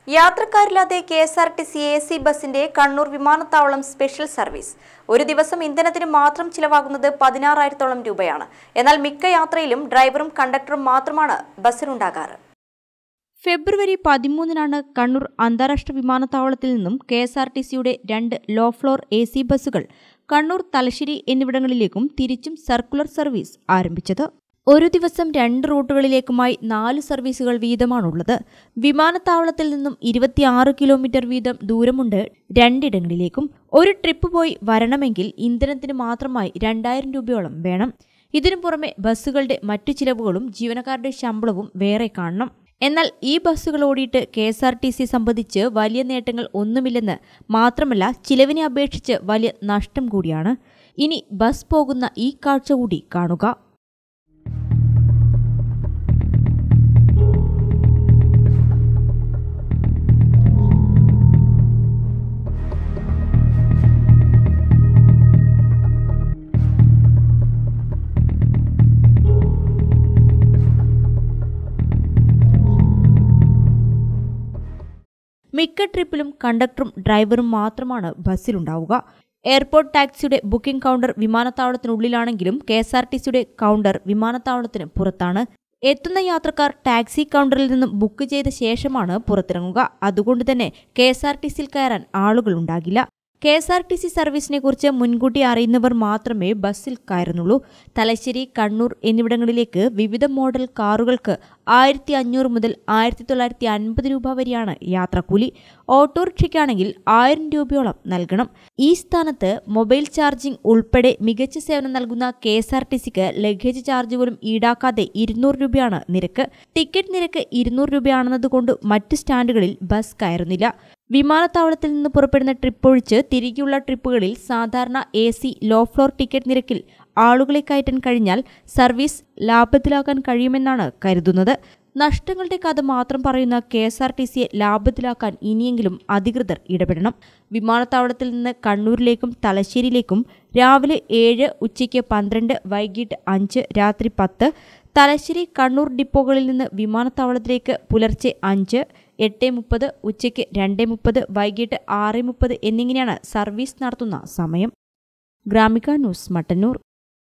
യാത്രക്കാരില്ലാതെ K S R T C A C ബസിന്റെ കണ്ണൂർ വിമാനത്താവളം special service ഒരു ദിവസം ഇന്ധനത്തിന് മാത്രം ചിലവാകുന്നത് പതിനാറായിരത്തോളം രൂപയാണ് എന്നാൽ മിക്ക യാത്രയിലും ഡ്രൈവറും കണ്ടക്ടറും മാത്രമാണ് ബസ്സിലുണ്ടാകാറ് ഫെബ്രുവരി പതിമൂന്നിനാണ് കണ്ണൂർ അന്താരാഷ്ട്ര വിമാനത്താവളത്തിൽ നിന്നും കെ എസ് ആർ ടി സിയുടെ രണ്ട് ലോ ഫ്ലോർ എ സി ബസ്സുകൾ കണ്ണൂർ തലശ്ശേരി എന്നിവിടങ്ങളിലേക്കും തിരിച്ചും സർക്കുലർ സർവീസ് ആരംഭിച്ചത് ഒരു ദിവസം രണ്ട് റൂട്ടുകളിലേക്കുമായി നാല് സർവീസുകൾ വീതമാണുള്ളത് വിമാനത്താവളത്തിൽ നിന്നും ഇരുപത്തിയാറ് കിലോമീറ്റർ വീതം ദൂരമുണ്ട് രണ്ടിടങ്ങളിലേക്കും ഒരു ട്രിപ്പ് പോയി വരണമെങ്കിൽ ഇന്ധനത്തിന് മാത്രമായി രണ്ടായിരം രൂപയോളം വേണം ഇതിനു പുറമെ ബസ്സുകളുടെ മറ്റു ചിലവുകളും ജീവനക്കാരുടെ ശമ്പളവും വേറെ കാണണം എന്നാൽ ഈ ബസ്സുകൾ ഓടിയിട്ട് K S R T C സംബന്ധിച്ച് വലിയ നേട്ടങ്ങൾ ഒന്നുമില്ലെന്ന് മാത്രമല്ല ചിലവിനെ അപേക്ഷിച്ച് വലിയ നഷ്ടം കൂടിയാണ് ഇനി ബസ് പോകുന്ന ഈ കാഴ്ച കൂടി കാണുക മിക്ക ട്രിപ്പിലും കണ്ടക്ടറും ഡ്രൈവറും മാത്രമാണ് ബസ്സിലുണ്ടാവുക എയർപോർട്ട് ടാക്സിയുടെ ബുക്കിംഗ് കൗണ്ടർ വിമാനത്താവളത്തിനുള്ളിലാണെങ്കിലും കെ എസ് ആർ ടി സിയുടെ കൗണ്ടർ വിമാനത്താവളത്തിന് പുറത്താണ് എത്തുന്ന യാത്രക്കാർ ടാക്സി കൗണ്ടറിൽ നിന്നും ബുക്ക് ചെയ്ത ശേഷമാണ് പുറത്തിറങ്ങുക അതുകൊണ്ട് തന്നെ കെ എസ് ആർ ടി സിയിൽ കയറാൻ ആളുകളുണ്ടാകില്ല K S R T C സർവീസിനെ കുറിച്ച് മുൻകൂട്ടി അറിയുന്നവർ മാത്രമേ ബസ്സിൽ കയറുന്നുള്ളൂ തലശ്ശേരി കണ്ണൂർ എന്നിവിടങ്ങളിലേക്ക് വിവിധ മോഡൽ കാറുകൾക്ക് ആയിരത്തി അഞ്ഞൂറ് മുതൽ ആയിരത്തി തൊള്ളായിരത്തി അൻപത് രൂപ വരെയാണ് യാത്രാക്കൂലി ഓട്ടോറിക്ഷയ്ക്കാണെങ്കിൽ ആയിരം രൂപയോളം നൽകണം ഈ സ്ഥാനത്ത് മൊബൈൽ ചാർജിംഗ് ഉൾപ്പെടെ മികച്ച സേവനം നൽകുന്ന കെ എസ് ആർ ടി സിക്ക് ലഗേജ് ചാർജ് പോലും ഈടാക്കാതെ ഇരുന്നൂറ് രൂപയാണ് നിരക്ക് ടിക്കറ്റ് നിരക്ക് ഇരുന്നൂറ് രൂപയാണെന്നതുകൊണ്ട് മറ്റ് സ്റ്റാൻഡുകളിൽ ബസ് കയറുന്നില്ല വിമാനത്താവളത്തിൽ നിന്ന് പുറപ്പെടുന്ന ട്രിപ്പ് ഒഴിച്ച് തിരികെയുള്ള ട്രിപ്പുകളിൽ സാധാരണ A C low floor ticket നിരക്കിൽ ആളുകളെ കയറ്റാൻ കഴിഞ്ഞാൽ സർവീസ് ലാഭത്തിലാക്കാൻ കഴിയുമെന്നാണ് കരുതുന്നത് നഷ്ടങ്ങളുടെ കഥ മാത്രം പറയുന്ന കെ എസ് ആർ ടി സിയെ ലാഭത്തിലാക്കാൻ ഇനിയെങ്കിലും അധികൃതർ ഇടപെടണം വിമാനത്താവളത്തിൽ നിന്ന് കണ്ണൂരിലേക്കും തലശ്ശേരിയിലേക്കും രാവിലെ ഏഴ് ഉച്ചയ്ക്ക് പന്ത്രണ്ട് വൈകിട്ട് അഞ്ച് രാത്രി പത്ത് തലശ്ശേരി കണ്ണൂർ ഡിപ്പോകളിൽ നിന്ന് വിമാനത്താവളത്തിലേക്ക് പുലർച്ചെ അഞ്ച് എട്ട് മുപ്പത് ഉച്ചയ്ക്ക് രണ്ട് മുപ്പത് വൈകിട്ട് ആറ് മുപ്പത് എന്നിങ്ങനെയാണ് സർവീസ് നടത്തുന്ന സമയം ഗ്രാമിക ന്യൂസ് മട്ടന്നൂർ